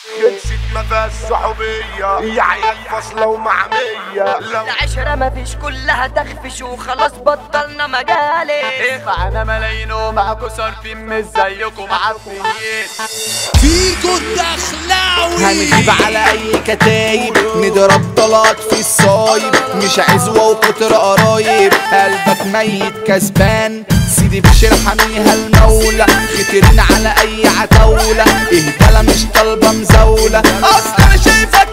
خلصت ما فيهاش صحوبية يا عيال فاصلة ومعمية لو العشرة مفيش كلها تخفش وخلاص بطلنا مجالي معانا ملايين ومعاكوا صارفين مش زيكم عارفين فيكو الدخلاوي هنجيب على اي كتايب نضرب طلات في الصايب مش عزوة وكتر قرايب قلبك ميت كسبان سيدي بشير حميها المولى خطرين على اي عتاولة اهدالة مش طالبة مزاولة اصل انا شايفك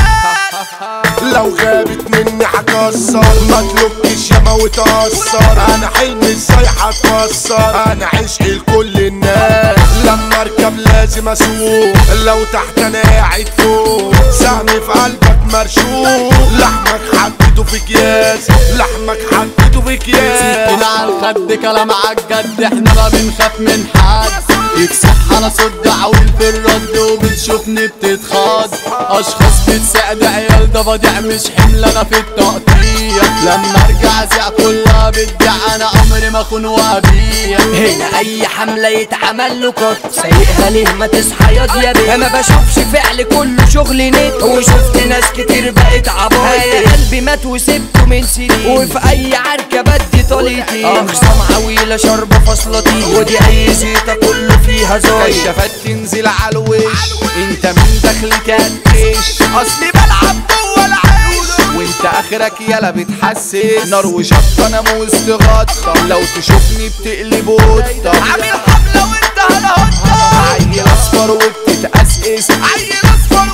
قلقان لو غابت مني هكسر ما تلوكش ياما وتأثر انا حلمي ازاي هتفسر انا عشق لكل الناس لما اركب لازم اسوق لو تحت انا قاعد فوق سهمي في قلبك مرشوق لحمك حطيته في اكياس لحمك حطيته في اكياس كده على الخد كلام عالجد احنا ما بنخاف من حد يكسح على صوت دعوين في الرد وبتشوفني بتتخاض اشخاص بتساعد عيال ده فظيع مش حمل انا في التقطيع لما ارجع زع كلها بتبيع انا عمري ما اخون وابيع هنا اي حملة يتعمل له قط سايقها ليه ما تصحى ياض يا بيه ما بشوفش فعل كله شغل نت وشفت ناس كتير بقت عبايط قلبي مات وسبته من سنين وفي اي عركة بدي طليتي اخصام عويلة شربة فصلتي ودي اي زيطة كله فيها زايد كشافات تنزل على الوش انت من دخلك هتكش اصلي بلعب جوه العيش وانت اخرك يلا بتحسس نار وشطه انا مستغطى لو تشوفني بتقلب قطه عامل حمله وانت هلا عيل اصفر وبتتأسس عيل اصفر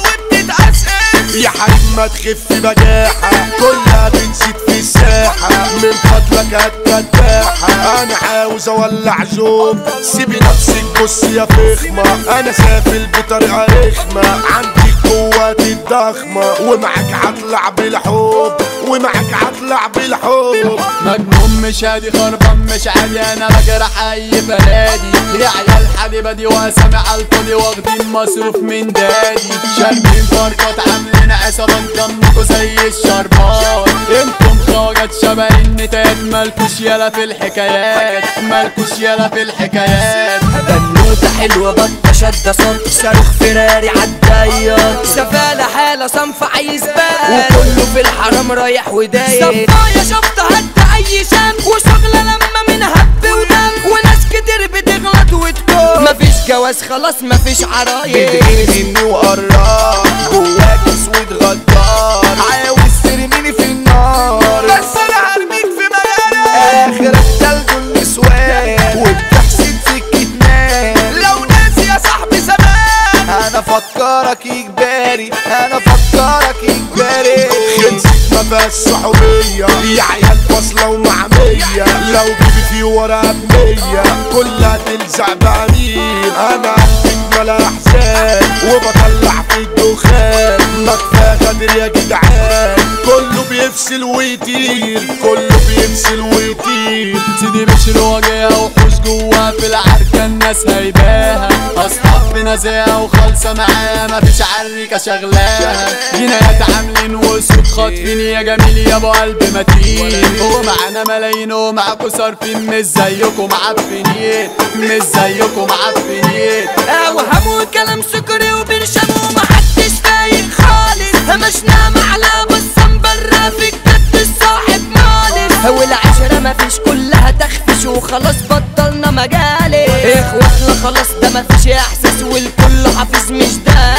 وبتتأسس يا حبيب ما تخف بجاحة كلها بنسيت في الساحة من فضلك هتدباحة أنا عاوز أولع جوم سيبي نفسك بص يا فخمة أنا سافل بطريقة رخمة عندي قوات الضخمة ومعك هطلع بالحب ومعك هطلع بالحب مجنون مش هادي خربان مش عادي انا بجرح اي بلادي يا عيال حبيبه دي واسامع على الفاضي واخدين مصروف من دادي شاربين فرقات عاملين عصابات دمكوا زي الشربات انتم خواجات شبه النتات مالكوش يالا في الحكايات مالكوش يالا في الحكايات بنوتة حلوة بطة شدة صوت صاروخ فراري عالداير سفالة حالة صنف عايز بقى وكله في الحرام رايح وداير صفايا شفطة هد أي شام وشغلة لما من هب ودم وناس كتير بتغلط وتكون مفيش جواز خلاص مفيش عرايس بتغير مني وقرار جواك اسود غدار عاوز ترميني في النار بس انا هرميك في مجالك اخرك تلج النسوان وبتحسد سكة نار لو ناسي يا صاحبي زمان انا فكرك اجباري انا فكرك اجباري خلصت ما فيهاش صحوبية يا عيال فاصلة ومعمية لو جيبي في ورقة بمية كلها تلزق بأمين أنا قلبك ملا أحزان وبطلع في الدخان ما كفاية غدر يا جدعان كله بيفصل ويطير كله بيفصل ويطير سيدي بشر وجهها وحوش جوا في العركة الناس هيباها أصحاب بنزاهة وخالصة معاها مفيش عركة شغلاها جنايات عاملين وسود خاطفين يا جميل يا ابو قلب متين ومعانا ملايين ومعاكوا صارفين مش زيكم معفنين مش زيكم معفنين اوهام وكلام سكري وبرشام ومحدش فايق خالص همشنا معلى بس مبرة في الجد الصاحب مالس والعشرة مفيش كلها تخفش وخلاص بطلنا مجالس اخواتنا خلاص ده مفيش احساس والكل حافظ مش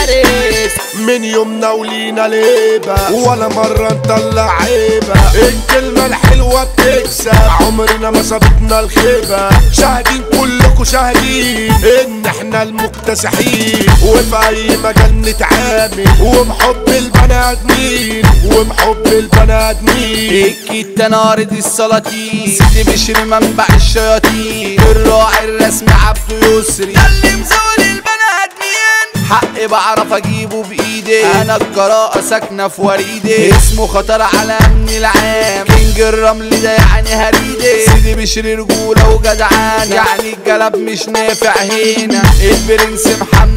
دارس من يومنا ولينا ليبة ولا مرة نطلع عيبة الكلمة الحلوة بتكسب عمرنا ما سابتنا الخيبة شاهدين كلكوا شاهدين ان احنا المكتسحين وفي اي مجال نتعامل وبحب البني ادمين وبحب البني ادمين الكيت نارد السلاطين سيدي بشر منبع الشياطين الراعي الرسمي عبده يسري ده اللي مزول البني ادمين حقي بعرف اجيبه بايدي انا الجراءة ساكنة في وريدي اسمه خطر على امن العام كينج الرمل ده يعني هريدي سيدي بشر رجولة وجدعان يعني الجلب مش نافع هنا البرنس محمد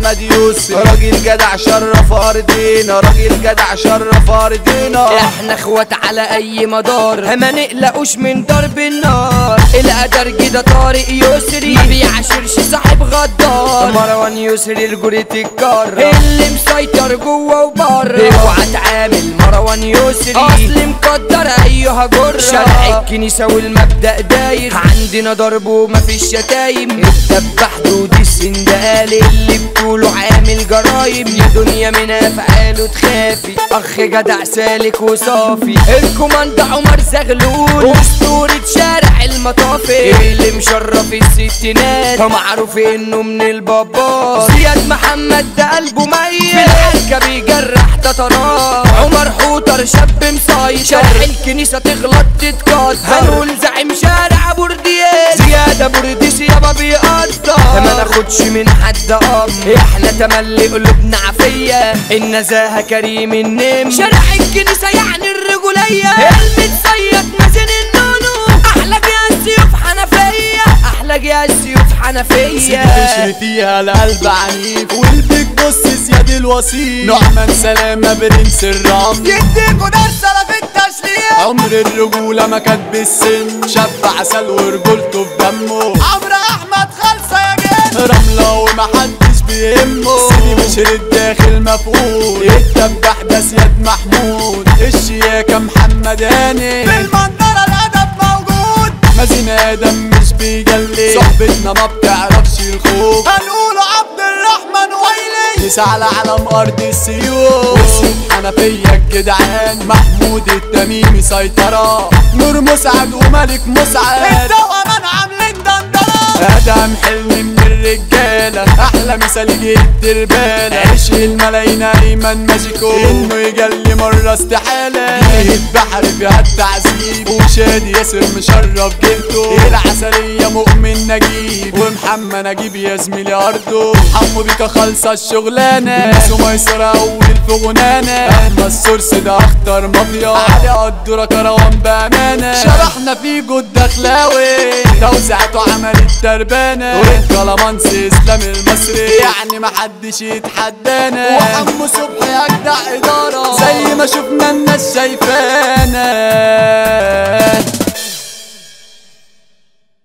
محمد يوسف راجل جدع شرف ارضينا راجل جدع شرف ارضينا احنا اخوات على اي مدار ما نقلقوش من ضرب النار القدر كده طارق يسري ما بيعاشرش صاحب غدار مروان يسري رجولة الكار اللي مسيطر جوه وبره اوعى تعامل مروان يسري اصل مقدر ايها جرة شرع الكنيسة والمبدأ داير عندنا ضرب ومفيش شتايم الدبح دود السندال اللي بطوله عامل جرايم يا دنيا من افعاله تخافي اخ جدع سالك وصافي الكوماند عمر زغلول اسطورة شارع المطافي اللي مشرف الستينات معروف انه من البابات زياد محمد ده قلبه ميت في الحركة بيجرح تطرات عمر حوتر شاب مصايد شارع الكنيسة تغلط تتكسر هنقول زعيم شارع بورديان زيادة بورديس يابا بيقدر ما ناخدش من حد امر احنا تملي قلوبنا عافية النزاهة كريم النم شارع الكنيسة يعني الرجولية المتصيد مازن النونو احلى جهاز سيوف حنفية احلى جهاز سيوف حنفية تشري فيها القلب عنيف والبيك بص زياد الوصيف نعمان سلامة برنس الرمل يديكوا درس انا في التشليح عمر الرجولة ما كانت بالسن شاب عسل ورجولته في دمه عمرو احمد خالصه يا جد رملة ومحدش بيهمه سيدي بشر الداخل مفقود الدبح ده سياد محمود الشياكة محمد هاني في المنظره الادب موجود مازن ادم مش بيجلي صحبتنا ما بتعرفش الخوف هنقوله عبد الرحمن ويلي نسعى على علم ارض السيوف والسيوف حنفية الجدعان محمود التميمي سيطرة نور مسعد وملك مسعد التوأمان عاملين دندره ادم حلمي من الرجالة احلى مثال يجي الدربالة عيش الملايين ايمن ماجيكو انه يجلي مرة استحالة جه البحر فيها التعذيب وشادي ياسر مشرف جلده العسلية مؤمن نجيب ومحمد نجيب يا زميلي ارضه حمو بيكا خالصة الشغلانة ناس ميسرة اول في غنانة احنا السورس ده اخطر مافيا علي قدرة كروان بامانة شرحنا في جود دخلاوي توزيعته عملت تربانة والكلامانس اسلام المصري يعني محدش يتحدانا وحمو صبحي اجدع ادارة زي ما شفنا الناس شايفانا